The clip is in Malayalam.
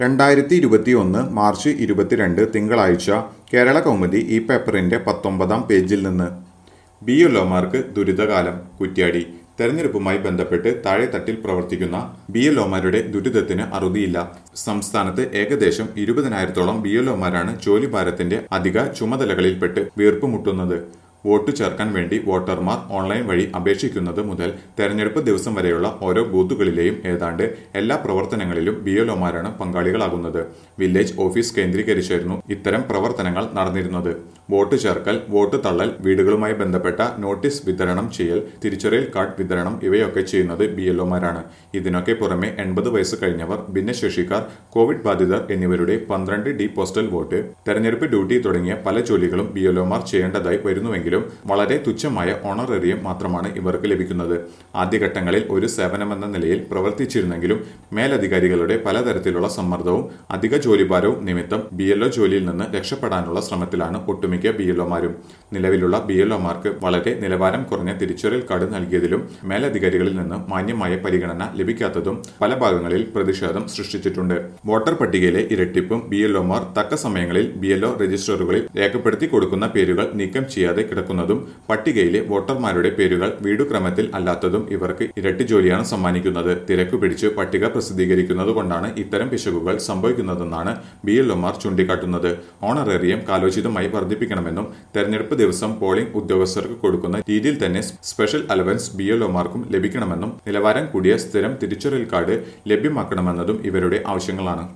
രണ്ടായിരത്തി ഇരുപത്തി ഒന്ന് മാർച്ച് ഇരുപത്തിരണ്ട് തിങ്കളാഴ്ച കേരള കൗമുദി ഈ പേപ്പറിന്റെ പത്തൊമ്പതാം പേജിൽ നിന്ന് ബി എൽ ഒമാർക്ക് ദുരിതകാലം കുറ്റ്യാടി തെരഞ്ഞെടുപ്പുമായി ബന്ധപ്പെട്ട് താഴെത്തട്ടിൽ പ്രവർത്തിക്കുന്ന ബി എൽ ഒമാരുടെ ദുരിതത്തിന് അറുതിയില്ല സംസ്ഥാനത്ത് ഏകദേശം ഇരുപതിനായിരത്തോളം ബി എൽ ഒമാരാണ് ജോലിഭാരത്തിന്റെ അധിക ചുമതലകളിൽപ്പെട്ട് വീർപ്പുമുട്ടുന്നത് വോട്ട് ചേർക്കാൻ വേണ്ടി വോട്ടർമാർ ഓൺലൈൻ വഴി അപേക്ഷിക്കുന്നത് മുതൽ തെരഞ്ഞെടുപ്പ് ദിവസം വരെയുള്ള ഓരോ ബൂത്തുകളിലെയും ഏതാണ്ട് എല്ലാ പ്രവർത്തനങ്ങളിലും ബി എൽ ഒമാരാണ് പങ്കാളികളാകുന്നത് വില്ലേജ് ഓഫീസ് കേന്ദ്രീകരിച്ചായിരുന്നു ഇത്തരം പ്രവർത്തനങ്ങൾ നടന്നിരുന്നത് വോട്ട് ചേർക്കൽ വോട്ട് തള്ളൽ വീടുകളുമായി ബന്ധപ്പെട്ട നോട്ടീസ് വിതരണം ചെയ്യൽ തിരിച്ചറിയൽ കാർഡ് വിതരണം ഇവയൊക്കെ ചെയ്യുന്നത് ബി എൽ ഒമാരാണ് ഇതിനൊക്കെ പുറമെ എൺപത് വയസ്സ് കഴിഞ്ഞവർ ഭിന്നശേഷിക്കാർ കോവിഡ് ബാധിതർ എന്നിവരുടെ പന്ത്രണ്ട് ഡി പോസ്റ്റൽ വോട്ട് തെരഞ്ഞെടുപ്പ് ഡ്യൂട്ടി തുടങ്ങിയ പല ജോലികളും ബി എൽ ഒമാർ ചെയ്യേണ്ടതായി വരുന്നുവെങ്കിലും വളരെ തുച്ഛമായ ഓണറേറിയം മാത്രമാണ് ഇവർക്ക് ലഭിക്കുന്നത് ആദ്യഘട്ടങ്ങളിൽ ഒരു സേവനമെന്ന നിലയിൽ പ്രവർത്തിച്ചിരുന്നെങ്കിലും മേലധികാരികളുടെ പലതരത്തിലുള്ള സമ്മർദ്ദവും അധിക ജോലിഭാരവും നിമിത്തം ബി എൽ ഒ ജോലിയിൽ നിന്ന് രക്ഷപ്പെടാനുള്ള ശ്രമത്തിലാണ് ഒട്ടുമിക്ക ബി എൽ ഒമാരും നിലവിലുള്ള ബി എൽ ഒമാർക്ക് വളരെ നിലവാരം കുറഞ്ഞ തിരിച്ചറിയൽ കാർഡ് നൽകിയതിലും മേലധികാരികളിൽ നിന്ന് മാന്യമായ പരിഗണന ലഭിക്കാത്തതും പല ഭാഗങ്ങളിൽ പ്രതിഷേധം സൃഷ്ടിച്ചിട്ടുണ്ട് വോട്ടർ പട്ടികയിലെ ഇരട്ടിപ്പും ബി എൽ ഒമാർ തക്ക സമയങ്ങളിൽ ബി എൽ ഒ രജിസ്റ്ററുകളിൽ രേഖപ്പെടുത്തി കൊടുക്കുന്ന പേരുകൾ നീക്കം ചെയ്യാതെ കിടക്കുന്നതും പട്ടികയിലെ വോട്ടർമാരുടെ പേരുകൾ വീടുക്രമത്തിൽ അല്ലാത്തതും ഇവർക്ക് ഇരട്ടി ജോലിയാണ് സമ്മാനിക്കുന്നത് തിരക്ക് പിടിച്ച് പട്ടിക പ്രസിദ്ധീകരിക്കുന്നത് കൊണ്ടാണ് ഇത്തരം പിശകുകൾ സംഭവിക്കുന്നതെന്നാണ് ബി എൽ ഒമാർ ചൂണ്ടിക്കാട്ടുന്നത് ഓണറേറിയം കാലോചിതമായി വർദ്ധിപ്പിക്കണമെന്നും തെരഞ്ഞെടുപ്പ് ദിവസം പോളിംഗ് ഉദ്യോഗസ്ഥർക്ക് കൊടുക്കുന്ന രീതിയിൽ തന്നെ സ്പെഷ്യൽ അലവൻസ് ബി എൽ ഒമാർക്കും ലഭിക്കണമെന്നും നിലവാരം കൂടിയ സ്ഥിരം തിരിച്ചറിയൽ കാർഡ് ലഭ്യമാക്കണമെന്നതും ഇവരുടെ ആവശ്യങ്ങളാണ്